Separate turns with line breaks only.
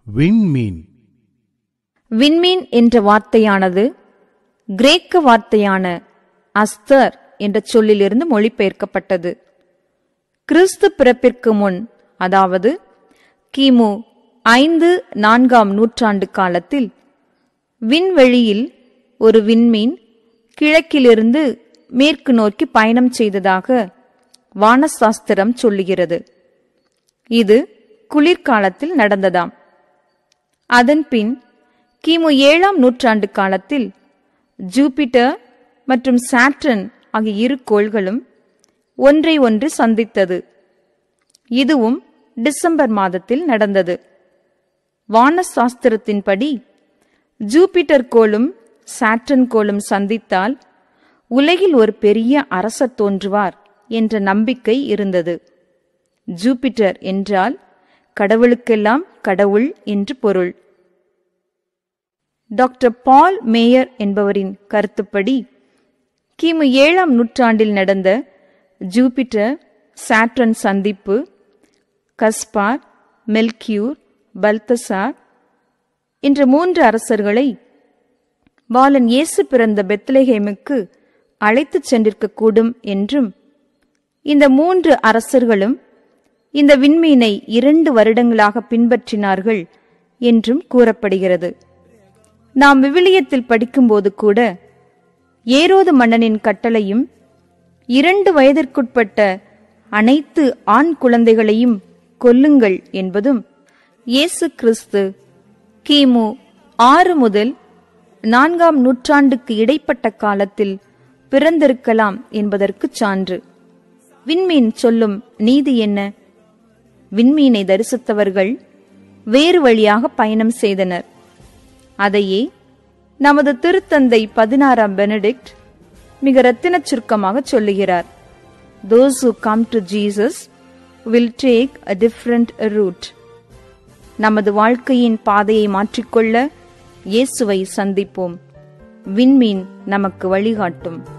விண்மீன்
விண்மீன் என்ற வார்த்தையானது கிரேக்க வார்த்தையான அஸ்தர் என்ற சொல்லிலிருந்து மொழிபெயர்க்கப்பட்டது கிறிஸ்து பிறப்பிற்கு முன் அதாவது கிமு ஐந்து நான்காம் நூற்றாண்டு காலத்தில் விண்வெளியில் ஒரு விண்மீன் கிழக்கிலிருந்து மேற்கு நோக்கி பயணம் செய்ததாக வானசாஸ்திரம் சொல்லுகிறது இது குளிர்காலத்தில் நடந்ததாம் அதன்பின் கிமு ஏழாம் நூற்றாண்டு காலத்தில் ஜூபிட்டர் மற்றும் சாட்ரன் ஆகிய இரு கோள்களும் ஒன்றை ஒன்று சந்தித்தது இதுவும் டிசம்பர் மாதத்தில் நடந்தது வானசாஸ்திரத்தின்படி ஜூபிட்டர் கோளும் சாட்ரன் கோளும் சந்தித்தால் உலகில் ஒரு பெரிய அரசர் தோன்றுவார் என்ற நம்பிக்கை இருந்தது ஜூபிட்டர் என்றால் கடவுளுக்கெல்லாம் கடவுள் என்று பொருள் டாக்டர் பால் மேயர் என்பவரின் கருத்துப்படி கிமு ஏழாம் நூற்றாண்டில் நடந்த ஜூபிட்டர் சாட்ரன் சந்திப்பு கஸ்பார் மெல்கியூர் பல்தசார் என்ற மூன்று அரசர்களை பாலன் இயேசு பிறந்த பெத்லஹேமுக்கு அழைத்துச் சென்றிருக்கக்கூடும் என்றும் இந்த மூன்று அரசர்களும் இந்த விண்மீனை இரண்டு வருடங்களாக பின்பற்றினார்கள் என்றும் கூறப்படுகிறது நாம் விவிலியத்தில் படிக்கும்போது கூட ஏரோது மன்னனின் கட்டளையும் இரண்டு வயதிற்குட்பட்ட அனைத்து ஆண் குழந்தைகளையும் கொல்லுங்கள் என்பதும் இயேசு கிறிஸ்து கிமு ஆறு முதல் நான்காம் நூற்றாண்டுக்கு இடைப்பட்ட காலத்தில் பிறந்திருக்கலாம் என்பதற்குச் சான்று விண்மீன் சொல்லும் நீதி என்ன விண்மீனை தரிசித்தவர்கள் வேறு வழியாக பயணம் செய்தனர் அதையே நமது திருத்தந்தை பதினாறாம் பெனடிக்ட் மிக ரத்தினச் சுருக்கமாக சொல்லுகிறார் those who come to Jesus will take a different route நமது வாழ்க்கையின் பாதையை மாற்றிக்கொள்ள இயேசுவை சந்திப்போம் விண்மீன் நமக்கு வழிகாட்டும்